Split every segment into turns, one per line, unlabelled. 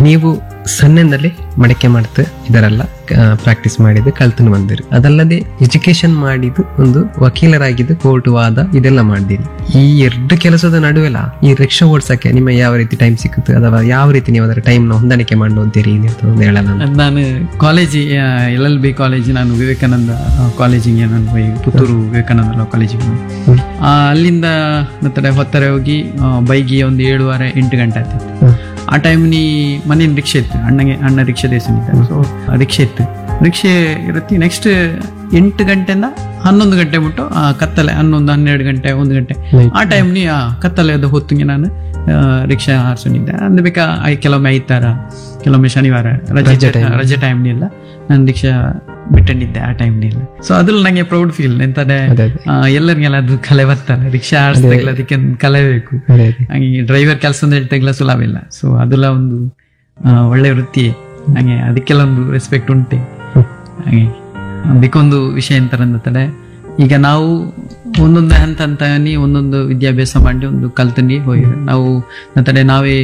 ನೀವು ಸಣ್ಣದಲ್ಲಿ ಮಡಕೆ ಮಾಡ್ತು ಇದರೆಲ್ಲ ಪ್ರಾಕ್ಟೀಸ್ ಮಾಡಿದ್ದು ಕಲ್ತನು ಬಂದಿರಿ ಅದಲ್ಲದೆ ಎಜುಕೇಶನ್ ಮಾಡಿದ್ದು ಒಂದು ವಕೀಲರಾಗಿದ್ದು ಕೋರ್ಟ್ ವಾದ ಇದೆಲ್ಲ ಮಾಡಿದಿರಿ ಈ ಎರಡು ಕೆಲಸದ ನಡುವೆಲ್ಲ ಈ ರಿಕ್ಷಾ ಓಡ್ಸಕ್ಕೆ ನಿಮ್ಮ ಯಾವ ರೀತಿ ಟೈಮ್ ಸಿಕ್ಕುತ್ತೆ ಅಥವಾ ಯಾವ ರೀತಿ ನೀವು ಅದರ ಟೈಮ್ ನ ಹೊಂದಾಣಿಕೆ ಮಾಡುವಂತೀರಿ ಅಂತ ಒಂದು ಹೇಳಲ್ಲ
ಅದ್ ನಾನು ಕಾಲೇಜಿ ಎಲ್ ಎಲ್ ಬಿ ಕಾಲೇಜ್ ನಾನು ವಿವೇಕಾನಂದ ಕಾಲೇಜಿಗೆ ನಾನು ಹೋಗಿ ಪುತ್ತೂರು ವಿವೇಕಾನಂದ ಕಾಲೇಜಿಗೆ ಹೋಗಿ.
ಹ್ಮ್.
ಆ, ಅಲ್ಲಿಂದ ಮತ್ತೆ ಹೊತ್ತರೆ ಹೋಗಿ ಆ, ಬೈಗಿ ಒಂದು ಏಳುವರೆ ಎಂಟು ಗಂಟೆ ಆಗ್ತಿತ್ತು
ಹ್ಮ್.
ಆ ಟೈಮ್ ನೀ ಮನೇಲಿ ರಿಕ್ಷೆ ಇತ್ತು ಅಣ್ಣಗೆ ಅಣ್ಣ ರಿಕ್ಷೆ ದೇಶನಿದ್ದ ಸೊ ರಿಕ್ಷೆ ಇತ್ತು ರಿಕ್ಷೆ ಇರುತ್ತೆ ನೆಕ್ಸ್ಟ್ ಎಂಟು ಗಂಟೆಯಿಂದ ಹನ್ನೊಂದು ಗಂಟೆ ಬಿಟ್ಟು ಆ ಕತ್ತಲೆ ಹನ್ನೊಂದು ಹನ್ನೆರಡು ಗಂಟೆ ಒಂದು ಗಂಟೆ
Night.
ಆ ಟೈಮ್ ನೀ ಆ ಕತ್ತಲೆದ ಹೊತ್ತಿಗೆ ನಾನು ಆ, ರಿಕ್ಷಾ ಹಾರಿಸಿದ್ದೆ ಅಂದ್ರೆ ಬೇಕಾ ಐ- ಕೆಲವೊಮ್ಮೆ ಐತಾರ ಕೆಲವೊಮ್ಮೆ ಶನಿವಾರ ರಜೆ
ರಜೆ time.
ರಜೆ ಟೈಮ್ನಿಲ್ಲ ನಾನು ರಿಕ್ಷಾ ಬಿಟ್ಟಂಡಿದ್ದೆ ಆ ಟೈಮ್ನಿಲ್ಲ ಸೊ ಅದ್ರಲ್ಲಿ ನಂಗೆ ಪ್ರೌಡ್ ಫೀಲ್ ಎಂತಂದ್ರೆ
ಅದೇ ಅದೇ
ಆ, ಎಲ್ಲರಿಗೆಲ್ಲ ಅದು ಕಲೆ ಬರ್ತಾರೆ ರಿಕ್ಷಾ ಆಡಿಸ್ದಾಗಲ ಅದಕ್ಕೆ ಒಂದು ಕಲೆ ಬೇಕು
ಅದೇ ಅದೇ
ಹಾಗೆ ಡ್ರೈವರ್ ಕೆಲಸ ಅಂತ ಹೇಳ್ತಾಗಲ ಸುಲಭವಿಲ್ಲ ಸೊ ಅದೆಲ್ಲ ಒಂದು ಆ, ಒಳ್ಳೆ ವೃತ್ತಿ ಹಾಗೆ ಅದಕ್ಕೆಲ್ಲ ಒಂದು ರೆಸ್ಪೆಕ್ಟ್ ಉಂಟೆ
ಹ್ಮ್.
ಹಾಗೆ ಅದಕ್ಕೊಂದು ವಿಷಯ ಎಂತ ಅಂತಾರೆ ಈಗ ನಾವು ಒಂದೊಂದು ಹಂತ ಹಂತನಿ ಒಂದೊಂದು ವಿದ್ಯಾಭ್ಯಾಸ ಮಾಡಿ ಒಂದು ಕಲ್ತಂಡಿ ಹೋಗಿ ನಾವು ನಂತರ ನಾವೇ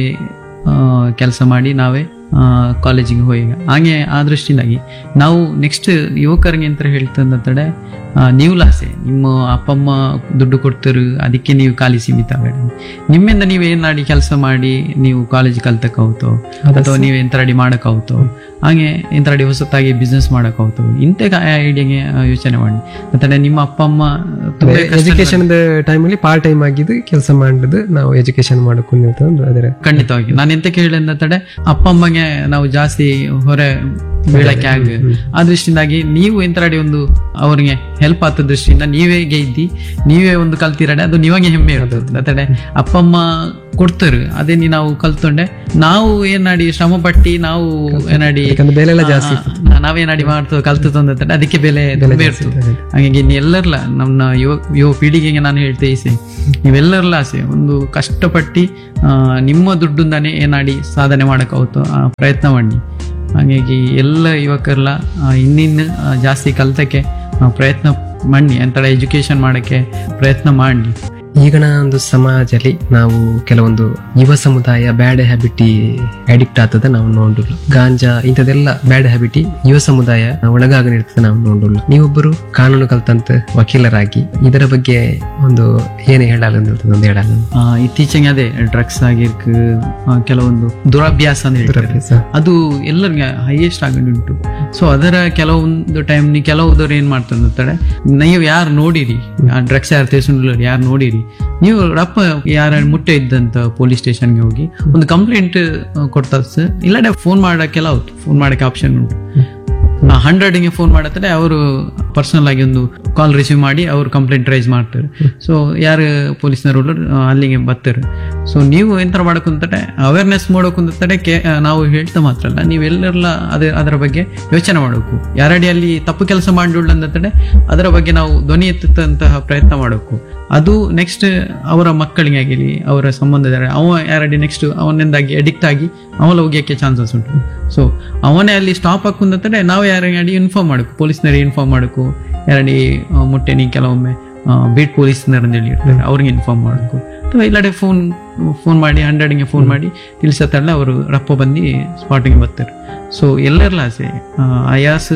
ಕೆಲಸ ಮಾಡಿ ನಾವೇ ಕಾಲೇಜಿಗೆ ಹೋಗಿ ಹಾಗೆ ಆ ದೃಷ್ಟಿಯಿಂದಾಗಿ ನಾವು ನೆಕ್ಸ್ಟ್ ಯುವಕರಿಗೆ ಅಂತ ಹೇಳ್ತಂದ್ರೆ ನೀವು ಲಾಸೆ ನಿಮ್ಮ ಅಪ್ಪ ಅಮ್ಮ ದುಡ್ಡು ಕೊಡ್ತಾರೆ ಅದಕ್ಕೆ ನೀವು ಖಾಲಿ ಸೀಮಿತ ಬೇಡ ನಿಮ್ಮಿಂದ ನೀವು ಏನಾಡಿ ಕೆಲಸ ಮಾಡಿ ನೀವು ಕಾಲೇಜ್ ಕಲ್ತಕ್ಕಾಗುತ್ತೋ ಅಥವಾ ನೀವು ಎಂತರಡಿ ಮಾಡಕ್ಕಾಗುತ್ತೋ ಹಾಗೆ ಎಂತರಡಿ ಹೊಸತಾಗಿ ಬಿಸ್ನೆಸ್ ಮಾಡಕ್ಕಾಗುತ್ತೋ ಇಂಥ ಐಡಿಯಾಗೆ ಯೋಚನೆ ಮಾಡಿ ಮತ್ತೆ ನಿಮ್ಮ ಅಪ್ಪ ಅಮ್ಮ ತುಂಬಾ ಕಷ್ಟ
ಎಜುಕೇಶನ್ ಟೈಮಲ್ಲಿ ಪಾರ್ಟ್ ಟೈಮ್ ಆಗಿದ್ದು ಕೆಲಸ ಮಾಡಿದ್ದು ನಾವು ಎಜುಕೇಶನ್ ಮಾಡಕೊಂಡು ಅದರ
ಖಂಡಿತವಾಗಿ ನಾನು ಎಂತ ಕೇಳಿ ತಡೆ ಅಪ್ಪ ಅಮ್ಮಗೆ ನಾವು ಜಾಸ್ತಿ ಹೊರೆ ಬೀಳಕ್ಕೆ ಆಗ ಆ ದೃಷ್ಟಿಯಿಂದಾಗಿ ನೀವು ಎಂತರಡಿ ಒಂದು ಅವರಿಗೆ ಹೆಲ್ಪ್ ಆದ ದೃಷ್ಟಿಯಿಂದ ನೀವೇ ಗೆದ್ದಿ ನೀವೇ ಒಂದು ಕಲ್ತಿರಡೆ ಅದು ನೀವಾಗೆ ಹೆಮ್ಮೆ ಇರ್ತದೆ ತಡೆ ಅಪ್ಪ ಅಮ್ಮ ಕೊಡ್ತಾರೆ ಅದೇ ನೀ ನಾವು ಕಲ್ತ್ಕೊಂಡೆ ನಾವು ಏನಾಡಿ ಶ್ರಮ ಪಟ್ಟಿ ನಾವು ಏನಾಡಿ
ಯಾಕಂದ್ರೆ ಬೆಲೆ ಎಲ್ಲ ಜಾಸ್ತಿ
ಆ, ನಾವೇನಾಡಿ ಮಾಡ್ತೇವೆ ಕಲ್ತು ತಂದ್ರೆ ಅದಕ್ಕೆ ಬೆಲೆ ತುಂಬಾ ಇರ್ತದೆ ಹಾಗಾಗಿ ನೀವೆಲ್ಲರಲ್ಲ ನಮ್ಮ ಯುವ ಯುವ ಪೀಳಿಗೆಗೆ ನಾನು ಹೇಳ್ತೇ ಇಸೆ ನೀವೆಲ್ಲರಲ್ಲ ಆಸೆ ಒಂದು ಕಷ್ಟಪಟ್ಟು ಆ, ನಿಮ್ಮ ದುಡ್ಡಿಂದಾನೇ ಏನಾಡಿ ಸಾಧನೆ ಮಾಡೋಕ್ಕಾಗುತ್ತೋ ಆ ಪ್ರಯತ್ನ ಮಾಡಿ ಹಾಗಾಗಿ ಎಲ್ಲ ಯುವಕರೆಲ್ಲ ಆ, ಇನ್ನಿನ್ನು ಆ, ಜಾಸ್ತಿ ಕಲ್ತಕ್ಕೆ ಆ, ಪ್ರಯತ್ನ ಮಾಡಿ ಎಂತ ಎಜುಕೇಶನ್ ಮಾಡೋಕ್ಕೆ ಪ್ರಯತ್ನ ಮಾಡಿ
ಈಗಿನ ಒಂದು ಸಮಾಜದಲ್ಲಿ ನಾವು ಕೆಲವೊಂದು ಯುವ ಸಮುದಾಯ ಬ್ಯಾಡ್ ಹ್ಯಾಬಿಟಿ ಅಡಿಕ್ಟ್ ಆಗ್ತದೆ ನಾವು ನೋಡುಲ್ಲ ಗಾಂಜಾ ಇಂಥದೆಲ್ಲ ಬ್ಯಾಡ್ ಹ್ಯಾಬಿಟಿ ಯುವ ಸಮುದಾಯ ಒಳಗಾಗನಿರ್ತದೆ ನಾವು ನೋಡುಲ್ಲ ನೀವೊಬ್ಬರು ಕಾನೂನು ಕಲ್ತಂತ ವಕೀಲರಾಗಿ ಇದರ ಬಗ್ಗೆ ಒಂದು ಏನು ಹೇಳಲ್ಲ ಒಂದು ಹೇಳಲ್ಲ
ಆ, ಇತ್ತೀಚೆಗೆ ಅದೇ ಡ್ರಗ್ಸ್ ಆಗಿರ್ಕ ಆ, ಕೆಲವೊಂದು ದುರಭ್ಯಾಸ ಅಂತ ಹೇಳ್ತಾರೆ ಅದು ಎಲ್ಲರಿಗೆ ಹೈಯೆಸ್ಟ್ ಉಂಟು ಸೊ ಅದರ ಕೆಲವೊಂದು ಟೈಮ್ ನೀ ಕೆಲವುದವ್ರು ಏನ್ ಮಾಡ್ತಾರೆ ಅಂತಾರೆ ನೀವು ಯಾರು ನೋಡಿರಿ ಆ ಡ್ರಗ್ಸ್ ಯಾರು ತೇಸುಂಡ್ಲರು ಯಾರು ನೋಡಿರಿ ನೀವು ರಪ್ಪ ಯಾರ ಮುಟ್ಟೆ ಇದ್ದಂತ ಪೊಲೀಸ್ ಸ್ಟೇಷನ್ಗೆ ಹೋಗಿ ಒಂದು ಕಂಪ್ಲೇಂಟ್ ಕೊಡ್ತಾ ಇಲ್ಲಡೆ ಫೋನ್ ಮಾಡಕ್ಕೆಲ್ಲ ಹೌದು ಫೋನ್ ಮಾಡಕ್ಕೆ ಆಪ್ಷನ್ ಉಂಟು ಹಂಡ್ರೆಡ್ಗೆ ಫೋನ್ ಮಾಡತ್ತಾರೆ ಅವರು ಪರ್ಸನಲ್ ಆಗಿ ಒಂದು ಕಾಲ್ ರಿಸೀವ್ ಮಾಡಿ ಅವರು ಕಂಪ್ಲೇಂಟ್ ರೈಸ್ ಮಾಡ್ತಾರೆ ಸೊ ಯಾರು ಪೊಲೀಸ್ನವರು ಅಲ್ಲಿಗೆ ಬರ್ತಾರೆ ಸೊ ನೀವು ಎಂತ ಮಾಡಕ್ಕಂತಡೆ ಅವೇರ್ನೆಸ್ ಮಾಡೋಕಂತಡೆ ಕೆ ನಾವು ಹೇಳ್ತಾ ಮಾತ್ರ ಅಲ್ಲ ನೀವೆಲ್ಲರೆಲ್ಲ ಅದೇ ಅದರ ಬಗ್ಗೆ ಯೋಚನೆ ಮಾಡಬೇಕು ಯಾರಡಿ ಅಲ್ಲಿ ತಪ್ಪು ಕೆಲಸ ಮಾಡಿಲ್ಲ ಅಂತಡೆ ಅದರ ಬಗ್ಗೆ ನಾವು ಧ್ವನಿ ಎತ್ತಂತಹ ಪ್ರಯತ್ನ ಮಾಡಬೇಕು ಅದು ನೆಕ್ಸ್ಟ್ ಅವರ ಮಕ್ಕಳಿಗೆ ಆಗಿರಲಿ ಅವರ ಸಂಬಂಧದ ಅವ ಯಾರಡಿ ನೆಕ್ಸ್ಟ್ ಅವನಿಂದಾಗಿ ಅಡಿಕ್ಟ್ ಆಗಿ ಅವನ ಹೋಗ್ಯಕ್ಕೆ ಚಾನ್ಸಸ್ ಉಂಟು ಸೊ ಅವನೇ ಅಲ್ಲಿ ಸ್ಟಾಪ್ ಹಾಕುಂದ್ರೆ ನಾವು ಯಾರಿಗೆ ಅಡಿ ಇನ್ಫಾರ್ಮ್ ಮಾಡಬೇಕು ಪೊಲೀಸ್ನರಿಗೆ ಇನ್ಫಾರ್ಮ್ ಮಾಡಬೇಕು ಯಾರಡಿ ಆ, ಮುಟ್ಟೆನಿ ಕೆಲವೊಮ್ಮೆ ಬೀಟ್ ಪೊಲೀಸ್ನರ್ ಅಂತ ಹೇಳಿ ಇರ್ತಾರೆ ಅವ್ರಿಗೆ ಇನ್ಫಾರ್ಮ್ ಮಾಡಬೇಕು ಅಥವಾ ಇಲ್ಲಡೆ ಫೋನ್ ಫೋನ್ ಮಾಡಿ ಹಂಡ್ರೆಡ್ಗೆ ಫೋನ್ ಮಾಡಿ ತಿಳಿಸತ್ತಲ್ಲ ಅವರು ರಪ್ಪ ಬಂದು ಸ್ಪಾಟಿಗೆ ಬರ್ತಾರೆ ಸೊ ಎಲ್ಲರಲ್ಲ ಆಸೆ ಆ, ಆಯಾಸ್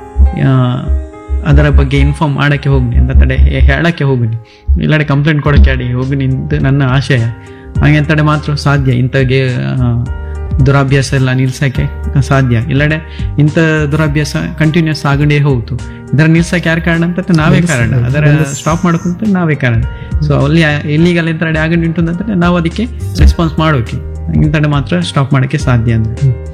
ಆ, ಅದರ ಬಗ್ಗೆ ಇನ್ಫಾರ್ಮ್ ಮಾಡಕ್ಕೆ ಹೋಗ್ನಿ ಅಂತ ತಡೆ ಹೇಳಕ್ಕೆ ಹೋಗ್ನಿ ಇಲ್ಲಡೆ ಕಂಪ್ಲೇಂಟ್ ಕೊಡಕ್ಕೆ ಅಡಿ ಹೋಗ್ನಿ ಅಂತ ನನ್ನ ಆಶಯ ಹಾಗೆ ಅಂತಡೆ ಮಾತ್ರ ಸಾಧ್ಯ ಇಂಥಗೆ ಆ, ದುರಾಭ್ಯಾಸ ಎಲ್ಲ ನಿಲ್ಸಕ್ಕೆ ಸಾಧ್ಯ ಇಲ್ಲಡೆ ಇಂಥ ದುರಾಭ್ಯಾಸ ಕಂಟಿನ್ಯೂಸ್ ಆಗಂಡೇ ಹೋಗ್ತು ಇದರ ನಿಲ್ಸಕ್ಕೆ ಯಾರು ಕಾರಣ ಅಂತ ನಾವೇ ಕಾರಣ ಅದರ ಸ್ಟಾಪ್ ಮಾಡ್ಕೊಂತ ನಾವೇ ಕಾರಣ ಸೊ ಅಲ್ಲಿ ಇಲ್ಲಿಗಲ್ ಎಂತ ಆಗಂಡು ಉಂಟು ಅಂತಂದ್ರೆ ನಾವು ಅದಕ್ಕೆ ರೆಸ್ಪಾನ್ಸ್ ಮಾಡೋಕೆ ಇಂಥಡೆ ಮಾತ್ರ ಸ್ಟಾಪ್ ಮಾಡೋಕ್ಕೆ ಸಾಧ್ಯ ಅಂದ್ರೆ